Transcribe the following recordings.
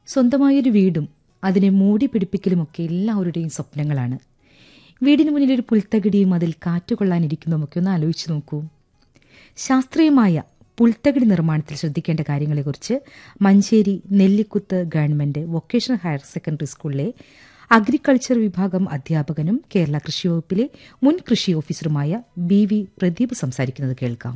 സ്വന്തമായൊരു വീടും അതിനെ മൂടി പിടിപ്പിക്കലുമൊക്കെ എല്ലാവരുടെയും സ്വപ്നങ്ങളാണ് വീടിന് മുന്നിൽ ഒരു പുൽത്തകിടിയും അതിൽ കാറ്റുകൊള്ളാനിരിക്കുന്നതുമൊക്കെ ഒന്ന് ആലോചിച്ച് നോക്കൂ ശാസ്ത്രീയമായ പുൽത്തകിടി നിർമ്മാണത്തിൽ ശ്രദ്ധിക്കേണ്ട കാര്യങ്ങളെക്കുറിച്ച് Manjeri Nellikuth government vocational higher secondary സ്കൂളിലെ അഗ്രികൾച്ചർ വിഭാഗം അധ്യാപകനും കേരള കൃഷി വകുപ്പിലെ മുൻ കൃഷി ഓഫീസറുമായ ബി വി പ്രദീപ് സംസാരിക്കുന്നത് കേൾക്കാം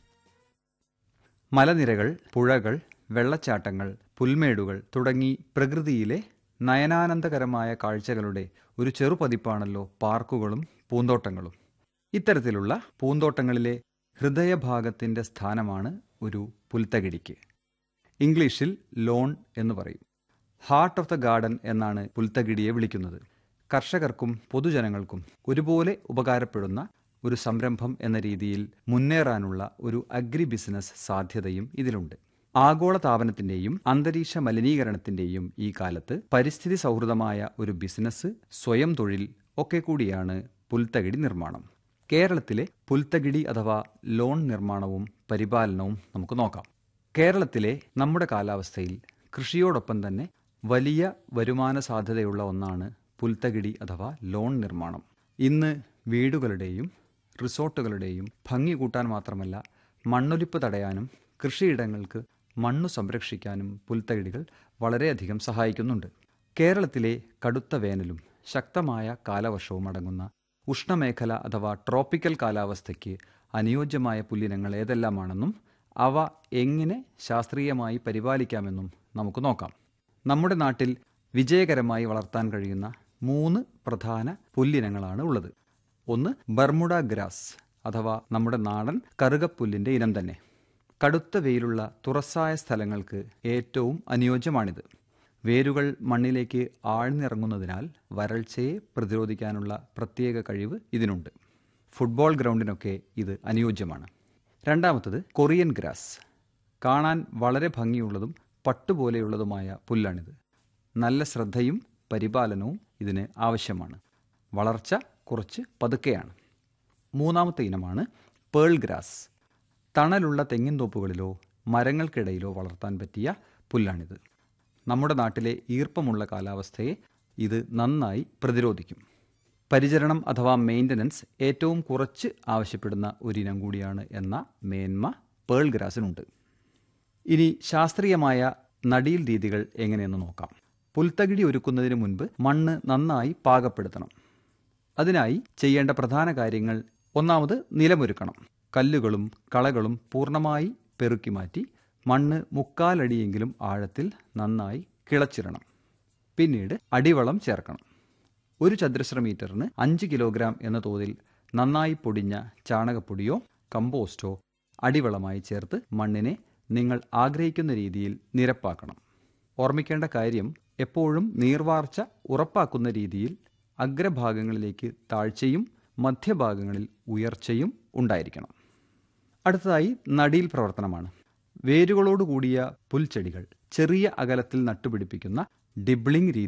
മലനിരകൾ പുഴകൾ വെള്ളച്ചാട്ടങ്ങൾ പുൽമേടുകൾ തുടങ്ങി പ്രകൃതിയിലെ നയനാനന്ദകരമായ കാഴ്ചകളുടെ ഒരു ചെറുപതിപ്പാണല്ലോ പാർക്കുകളും പൂന്തോട്ടങ്ങളും ഇത്തരത്തിലുള്ള പൂന്തോട്ടങ്ങളിലെ ഹൃദയഭാഗത്തിന്റെ സ്ഥാനമാണ് ഒരു പുൽത്തകിടിക്ക് ഇംഗ്ലീഷിൽ ലോൺ എന്ന് പറയും ഹാർട്ട് ഓഫ് ദ ഗാർഡൻ എന്നാണ് പുൽത്തകിടിയെ വിളിക്കുന്നത് കർഷകർക്കും പൊതുജനങ്ങൾക്കും ഒരുപോലെ ഉപകാരപ്പെടുന്ന ഒരു സംരംഭം എന്ന രീതിയിൽ മുന്നേറാനുള്ള ഒരു അഗ്രി ബിസിനസ് സാധ്യതയും ഇതിലുണ്ട് ആഗോള താപനത്തിന്റെയും അന്തരീക്ഷ മലിനീകരണത്തിന്റെയും ഈ കാലത്ത് പരിസ്ഥിതി സൗഹൃദമായ ഒരു ബിസിനസ് സ്വയം തൊഴിൽ ഒക്കെ കൂടിയാണ് പുൽത്തകിടി നിർമ്മാണം കേരളത്തിലെ പുൽത്തകിടി അഥവാ ലോൺ നിർമ്മാണവും പരിപാലനവും നമുക്ക് നോക്കാം കേരളത്തിലെ നമ്മുടെ കാലാവസ്ഥയിൽ കൃഷിയോടൊപ്പം തന്നെ വലിയ വരുമാന സാധ്യതയുള്ള ഒന്നാണ് പുൽത്തകിടി അഥവാ ലോൺ നിർമ്മാണം ഇന്ന് വീടുകളുടെയും റിസോർട്ടുകളുടെയും ഭംഗി കൂട്ടാൻ മാത്രമല്ല മണ്ണൊലിപ്പ് തടയാനും കൃഷിയിടങ്ങൾക്ക് മണ്ണു സംരക്ഷിക്കാനും പുൽത്തകിടികൾ വളരെയധികം സഹായിക്കുന്നുണ്ട് കേരളത്തിലെ കടുത്ത വേനലും ശക്തമായ കാലവർഷവും അടങ്ങുന്ന ഉഷ്ണമേഖല അഥവാ ട്രോപ്പിക്കൽ കാലാവസ്ഥയ്ക്ക് അനുയോജ്യമായ പുല്ലിനങ്ങൾ ഏതെല്ലാമാണെന്നും അവ എങ്ങനെ ശാസ്ത്രീയമായി പരിപാലിക്കാമെന്നും നമുക്ക് നോക്കാം നമ്മുടെ നാട്ടിൽ വിജയകരമായി വളർത്താൻ കഴിയുന്ന മൂന്ന് പ്രധാന പുല്ലിനങ്ങളാണ് ഉള്ളത് ഒന്ന് ബർമുഡ ഗ്രാസ് അഥവാ നമ്മുടെ നാടൻ കറുകപ്പുല്ലിന്റെ ഇനം തന്നെ കടുത്ത വെയിലുള്ള തുറസായ സ്ഥലങ്ങൾക്ക് ഏറ്റവും അനുയോജ്യമാണിത് വേരുകൾ മണ്ണിലേക്ക് ആഴ്ന്നിറങ്ങുന്നതിനാൽ വരൾച്ചയെ പ്രതിരോധിക്കാനുള്ള പ്രത്യേക കഴിവ് ഇതിനുണ്ട് ഫുട്ബോൾ ഗ്രൗണ്ടിനൊക്കെ ഇത് അനുയോജ്യമാണ് രണ്ടാമത്തത് കൊറിയൻ ഗ്രാസ് കാണാൻ വളരെ ഭംഗിയുള്ളതും പട്ടുപോലെയുള്ളതുമായ പുല്ലാണിത് നല്ല ശ്രദ്ധയും പരിപാലനവും ഇതിന് ആവശ്യമാണ് വളർച്ച കുറച്ച് പതുക്കെയാണ് മൂന്നാമത്തെ ഇനമാണ് പേൾ ഗ്രാസ് തണലുള്ള തെങ്ങിൻ തോപ്പുകളിലോ മരങ്ങൾക്കിടയിലോ വളർത്താൻ പറ്റിയ പുല്ലാണിത് നമ്മുടെ നാട്ടിലെ ഈർപ്പമുള്ള കാലാവസ്ഥയെ ഇത് നന്നായി പ്രതിരോധിക്കും പരിചരണം അഥവാ മെയിൻ്റനൻസ് ഏറ്റവും കുറച്ച് ആവശ്യപ്പെടുന്ന ഒരിനം കൂടിയാണ് എന്ന മേന്മ പേൾ ഗ്രാസിനുണ്ട് ഇനി ശാസ്ത്രീയമായ നടീൽ രീതികൾ എങ്ങനെയെന്ന് നോക്കാം പുൽത്തകിടി ഒരുക്കുന്നതിന് മുൻപ് മണ്ണ് നന്നായി പാകപ്പെടുത്തണം അതിനായി ചെയ്യേണ്ട പ്രധാന കാര്യങ്ങൾ ഒന്നാമത് നിലമൊരുക്കണം കല്ലുകളും കളകളും പൂർണ്ണമായി പെറുക്കി മാറ്റി മണ്ണ് മുക്കാലടിയെങ്കിലും ആഴത്തിൽ നന്നായി കിളച്ചിടണം പിന്നീട് അടിവളം ചേർക്കണം ഒരു ചതുരശ്ര മീറ്ററിന് അഞ്ച് കിലോഗ്രാം എന്ന തോതിൽ നന്നായി പൊടിഞ്ഞ ചാണകപ്പൊടിയോ കമ്പോസ്റ്റോ അടിവളമായി ചേർത്ത് മണ്ണിനെ നിങ്ങൾ ആഗ്രഹിക്കുന്ന രീതിയിൽ നിരപ്പാക്കണം ഓർമ്മിക്കേണ്ട കാര്യം എപ്പോഴും നീർവാർച്ച ഉറപ്പാക്കുന്ന രീതിയിൽ അഗ്രഭാഗങ്ങളിലേക്ക് താഴ്ചയും മധ്യഭാഗങ്ങളിൽ ഉയർച്ചയും ഉണ്ടായിരിക്കണം അടുത്തതായി നടീൽ പ്രവർത്തനമാണ് വേരുകളോടുകൂടിയ പുൽച്ചെടികൾ ചെറിയ അകലത്തിൽ നട്ടുപിടിപ്പിക്കുന്ന ഡിബ്ലിംഗ് രീതി